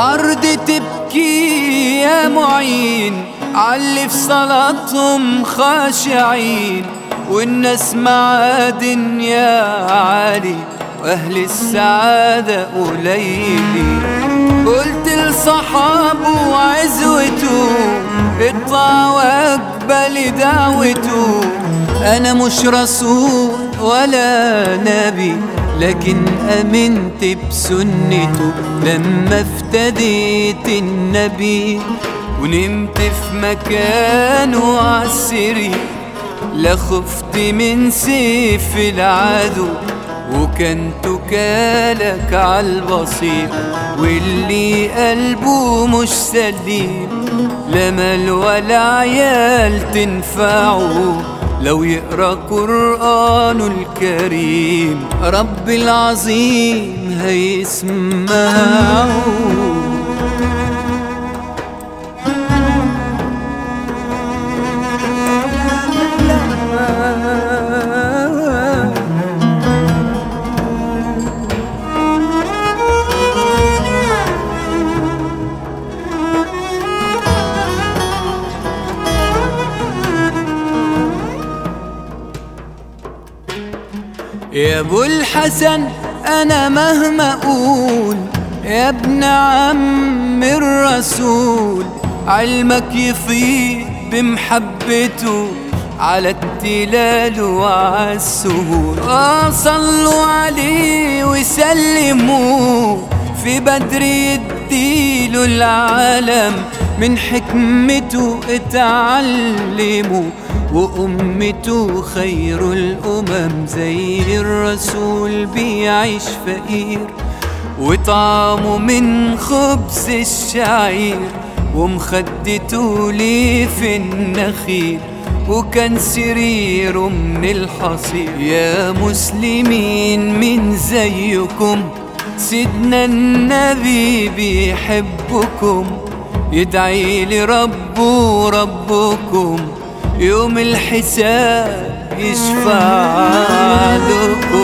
أرض تبكي يا معين علي في صلاتهم خاشعين والناس معادن يا علي وأهل السعادة قليلين قلت لصحابه وعزوته اطلع واقبل دعوته أنا مش رسول ولا نبي لكن أمنت بسنته لما افتديت النبي ونمت في مكانه عالسري لا خفت من سيف العدو وكان تكالك عالبصير واللي قلبه مش سليم لا مال ولا عيال تنفعه لو يقرا قرآنه الكريم رب العظيم هيسمعه يا ابو الحسن انا مهما اقول يا ابن عم الرسول علمك يفيض بمحبته على التلال وعلى السهول آه صلوا عليه وسلموا في بدر يديله العالم من حكمته اتعلموا وأمته خير الأمم زي الرسول بيعيش فقير وطعمه من خبز الشعير ومخدته ليه في النخيل وكان سريره من الحصير يا مسلمين من زيكم سيدنا النبي بيحبكم يدعي لربه ربكم يوم الحساب يشفع لكم